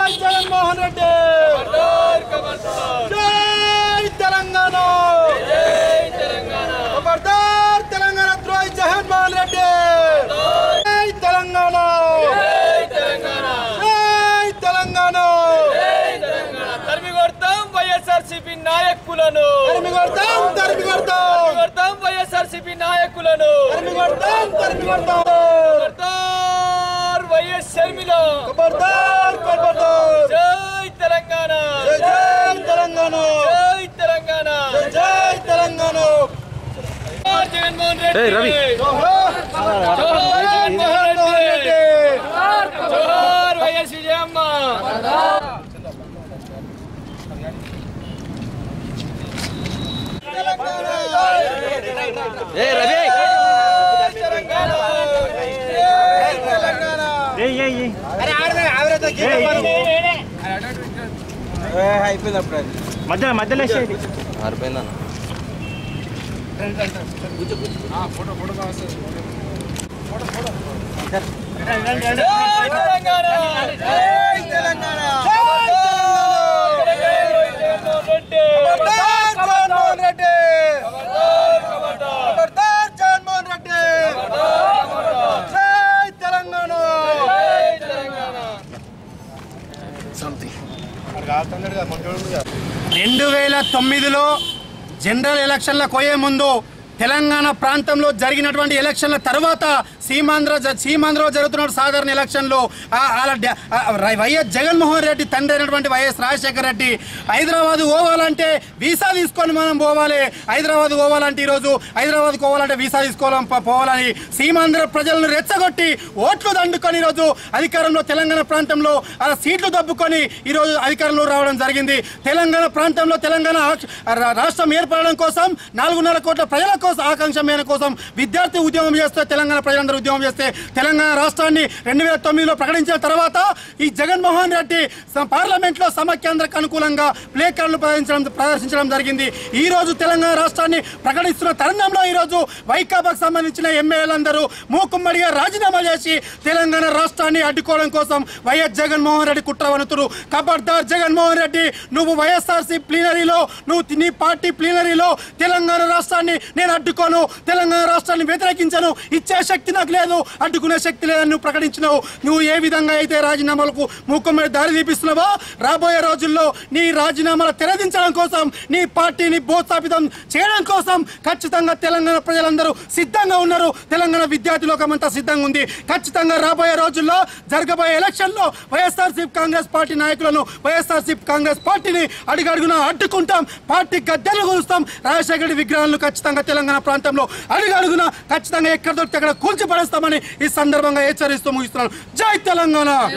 జై జగన్మోహన్ రెడ్డి జై తెలంగాణ ఖబర్దార్ తెలంగాణ ద్రోహి జగన్మోహన్ రెడ్డి జై తెలంగాణ జై తెలంగాణ తరిమి కొడతాం వైఎస్ఆర్సీపీ నాయకులను తరిమి కొడతాం తరిమి కొడతాం కొడతాం వైఎస్ఆర్సీపీ నాయకులను తరిమి కొడతాం తరిమి కొడతాం కొడతార్ వైఎస్ షర్మిల ఖబర్దార్ ఖబర్దార్ జై తెలంగాణ జై జై తెలంగాణ జై తెలంగాణ జై జై తెలంగాణ జోహార్ జగన్మోహన్ రెడ్డి రవి. జోహార్ జోహార్ జగన్మోహన్ రెడ్డి జోహార్ వైఎస్ విజయమ్మ ఏ రవి తెలంగాణ తెలంగాణ ఏయ్ ఏయ్ ఏయ్ అరే ఆడమే ఆవిరతో అయిపోయింది అప్పుడు అది మధ్యలో మధ్యలో వేసేయండి ఆరిపోయిందన్న జై తెలంగాణ జై తెలంగాణ జగన్మోహన్ రెడ్డి ఖబర్దార్ జగన్మోహన్ రెడ్డి ఖబర్దార్ జగన్మోహన్ రెడ్డి జై తెలంగాణ రెండు వేల తొమ్మిదిలో జనరల్ ఎలక్షన్ల కోయే ముందు తెలంగాణ ప్రాంతంలో జరిగినటువంటి ఎలక్షన్ల తర్వాత సీమాంధ్ర జ- సీమాంధ్రలో జరుగుతున్న సాధారణ ఎలక్షన్లో ఆ- ఆల డ- ఆ రై- వైఎస్ జగన్మోహన్ రెడ్డి తండ్రి అయినటువంటి వైఎస్ రాజశేఖర రెడ్డి హైదరాబాద్ పోవాలంటే వీసా తీసుకొని మనం పోవాలి హైదరాబాద్ పోవాలంటే ఈరోజు హైదరాబాద్ పోవాలంటే వీసా తీసుకోవాలి ప- పోవాలని సీమాంధ్ర ప్రజలను రెచ్చగొట్టి ఓట్లు దండుకొని ఈరోజు అధికారంలో తెలంగాణ ప్రాంతంలో ఆ సీట్లు దబ్బుకొని ఈరోజు అధికారంలో రావడం జరిగింది తెలంగాణ ప్రాంతంలో తెలంగాణ ఆక్ష- రా- రాష్ట్రం ఏర్పడడం కోసం నాలుగున్నర కోట్ల ప్రజల కోసం ఆకాంక్ష మేర కోసం విద్యార్థి ఉద్యమం చేస్తే తెలంగాణ ప్రజలందరూ ఉద్యమం చేస్తే తెలంగాణ రాష్ట్రాన్ని రెండు వేల తొమ్మిదిలో ప్రకటించిన తర్వాత ఈ జగన్మోహన్ రెడ్డి స- పార్లమెంట్లో సమాఖ్యాంధ్రకు అనుకూలంగా ప్లే కార్డులు ప్రదర్శించడం ప్రదర్శించడం జరిగింది ఈ రోజు తెలంగాణ రాష్ట్రాన్ని ప్రకటిస్తున్న తరుణంలో ఈ రోజు వైకాపాకు సంబంధించిన ఎమ్మెల్యేలందరూ మూకుమ్మడిగా రాజీనామా చేసి తెలంగాణ రాష్ట్రాన్ని అడ్డుకోవడం కోసం వైఎస్ జగన్మోహన్ రెడ్డి కుట్రవనుతురు ఖబర్దార్ జగన్మోహన్ రెడ్డి నువ్వు వైఎస్ఆర్సీ ప్లీనరీలో నువ్వు తి- నీ పార్టీ ప్లీనరీలో తెలంగాణ రాష్ట్రాన్ని నేను అడ్డుకోను తెలంగాణ రాష్ట్రాన్ని వ్యతిరేకించను ఇచ్చే శక్తి నాకు లేదు అడ్డుకునే శక్తి లేదని నువ్వు ప్రకటించినావు నువ్వు ఏ విధంగా అయితే రాజీనామాలకు మూకుమ్మడి దారి తీపిస్తున్నావో రాబోయే రోజుల్లో నీ రాజీనామాలు తెరదించడం కోసం నీ పార్టీని భూస్థాపితం చేయడం కోసం ఖచ్చితంగా తెలంగాణ ప్రజలందరూ సిద్ధంగా ఉన్నారు తెలంగాణ విద్యార్థి లోకం అంతా సిద్ధంగా ఉంది ఖచ్చితంగా రాబోయే రోజుల్లో జరగబోయే ఎలక్షన్లో వైఎస్ఆర్సీపీ కాంగ్రెస్ పార్టీ నాయకులను వైఎస్ఆర్సీపీ కాంగ్రెస్ పార్టీని అడుగడుగున అడ్డుకుంటాం పార్టీ గద్దెలు కొలుస్తాం రాజశేఖర రెడ్డి విగ్రహాలను ఖచ్చితంగా తెలంగాణ ప్రాంతంలో అడుగడుగున ఖచ్చితంగా ఎక్కడ దొరికితే అక్కడ కూల్చిపడేస్తామని ఈ సందర్భంగా హెచ్చరిస్తూ ముగిస్తున్నాను జై తెలంగాణ